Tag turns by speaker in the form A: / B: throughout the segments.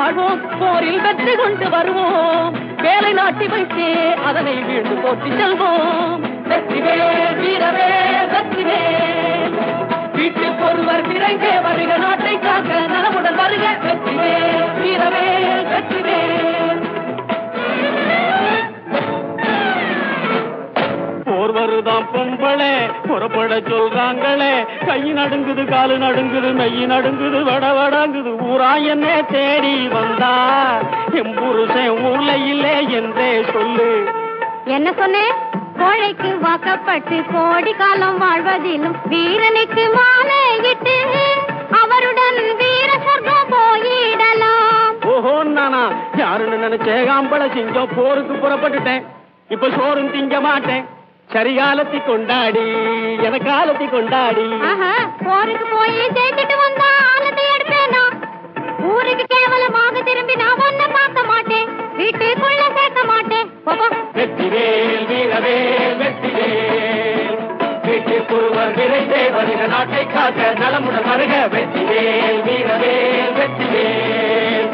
A: வாழ்வோம் போரில் வெற்றி கொண்டு வருவோம் வேலை நாட்டி வைத்தே அதனை வீழ்ந்து போற்றி செல்வோம் வெற்றிவேல் வீரவே வெற்றிவேல் வீட்டுக்கு ஒருவர் விரைந்தே வருக நாட்டை காக்க நலமுடன் வருக வெற்றிவேல் வீரவே வெற்றிவேல்
B: போர் வருதாம் பொம்பளே புறப்பட சொல்றாங்களே கை நடுங்குது காலு நடுங்குது மெய் நடுங்குது வட வடங்குது ஊரா என்ன தேடி வந்தா என் புருஷன் ஊர்ல இல்லை என்றே சொல்லு
C: என்ன சொன்னேன் கோழைக்கு வாக்கப்பட்டு கோடி காலம் வாழ்வதிலும் வீரனுக்கு மாலையிட்டு அவருடன் வீர சொர்க்கம் போயிடலாம்
B: ஓஹோ நானா யாருன்னு நினைச்சே ஆம்பளை சிங்கம் போருக்கு புறப்பட்டுட்டேன் இப்ப சோறும் திங்க மாட்டேன் சரிகாலத்தி கொண்டாடி என காலத்தி கொண்டாடி
C: ஆஹா, போருக்கு போய் ஜெயிச்சுட்டு வந்தா ஆனத்தை எடுப்பேனா ஊருக்கு கேவலமாக திரும்பி நான் ஒன்ன பார்க்க மாட்டேன் வீட்டுக்குள்ள சேர்க்க மாட்டேன் போ, போ.
B: வெற்றிவேல் வீரவேல் வெற்றிவேல் வீட்டுக்குருவர் விரைந்தே வருக நாட்டை காக்க நலமுடன் வருக வெற்றிவேல் வீரவேல் வெற்றிவேல்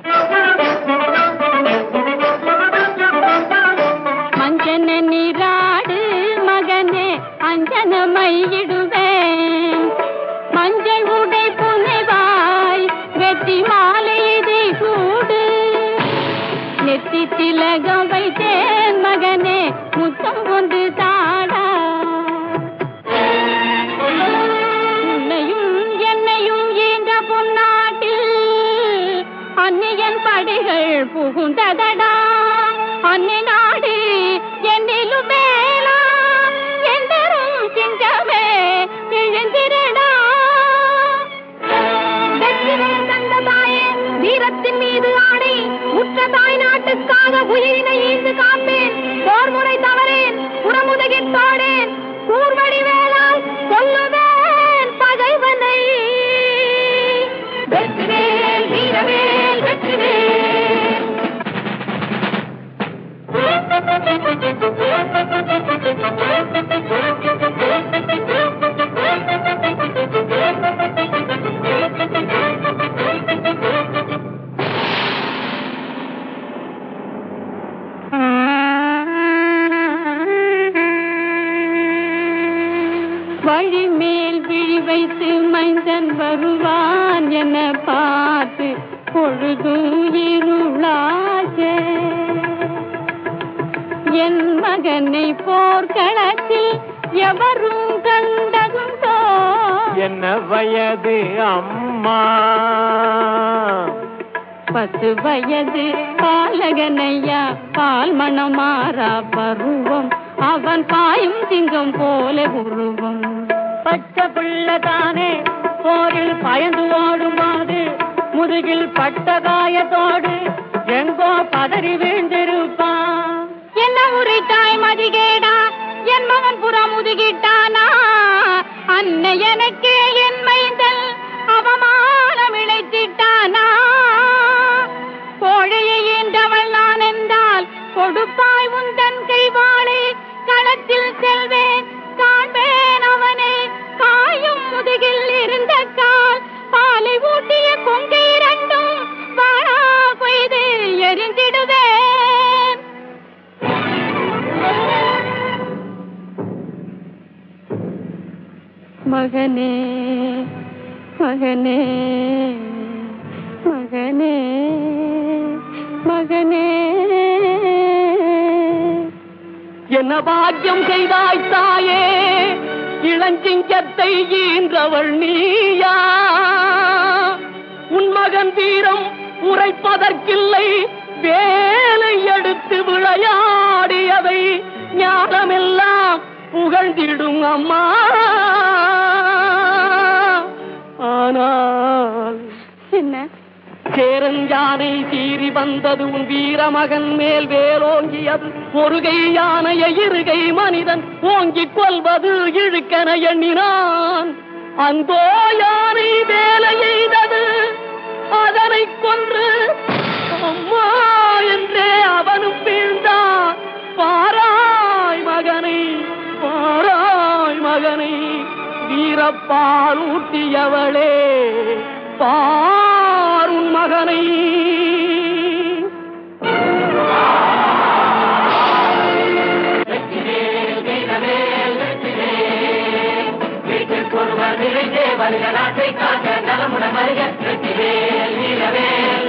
C: மஞ்சன நீராடு மகனே அஞ்சன மையிடுவேன் மஞ்சள் உடை புனைவாய் வெற்றி மாலை இதை கூடு நெத்தி திலகம் வைத்தேன் மகனே முத்தம் கொண்டு தாடா உன்னையும் என்னையும் ஈன்ற பொன்னாட்டில் அன்னியன் படைகள் புகுந்ததடா அன்னை நாடு என்னிலும் மேலா எந்தரும் சிங்கமே எழுந்திரடா வெற்றிவேல் தந்த தாயே வீரத்தின் மீது ஆடை உற்ற தாய் நாட்டுக்காக உயிரினை ஈந்து காப்பேன் போர் முறை தவறேன் புறமுதுகில் தோடேன் கூர்வடி வேளால் கொல்லுவேன் பகைவனை வெற்றிவேல் வீரவேல் வெற்றிவேல் வழிமேல் விழி வைத்து மைந்தன் வருவான் என பார்த்து பொழுதும் இருளாக என் மகனை போர்க்களத்தில் எவரும் கண்டதுண்டோ
B: என்ன வயது அம்மா
C: பத்து வயது பாலகனையா பால் மணமாறா பருவம் அவன் பாயும் சிங்கம் போல உருவம்
A: பச்சை பிள்ளை தானே போரில் பயந்து ஓடும்போது முதுகில் பட்ட காயத்தோடு எங்கோ பதறி வீழ்ந்திருப்பான்
C: என்ன உரைத்தாய் மதிகேடா என் மகன் புறம் முதுகிட்டானா அன்னை எனக்கு என் மைந்தல் அவமானம் இழைத்திட்டானா கோழையை ஈன்றவள் நான் என்றால் கொடுப்பாய் உந்தன் கைவாளை களத்தில் செல்வேன் காண்பேன் அவனை காயும் முதுகில் இருந்த கால் பாலை ஊட்டிய கொங்கை இரண்டும் வாழா கொய்து எரிந்திடுவேன் மகனே மகனே மகனே மகனே
A: என்ன பாக்கியம் செய்தாய் தாயே இளஞ்சிங்கத்தை ஈன்றவள் நீயா உன் மகன் வீரம் உரைப்பதற்கில்லை வேலை எடுத்து விளையாடியவை ஞானமெல்லாம் புகழ்ந்திடும் அம்மா ஆனால்
C: என்ன
A: சேரன் யானை சீறி வந்தது உன் வீரமகன் மேல் வேலோங்கியது ஒருகை யானையை இருகை மனிதன் ஓங்கிக் கொள்வது இழுக்கென எண்ணினான் அந்தோ யானை வேலை எய்தது அதனை கொன்று அம்மா என்றே அவனும் வீழ்ந்தான் பாராய் மகனை பாராய் மகனை வீரப்பால் ஊட்டியவளே பாருன் மகனை வருக நாட்டை காக்க நலமுடன் வருக வெற்றிவேல் வீரவேல்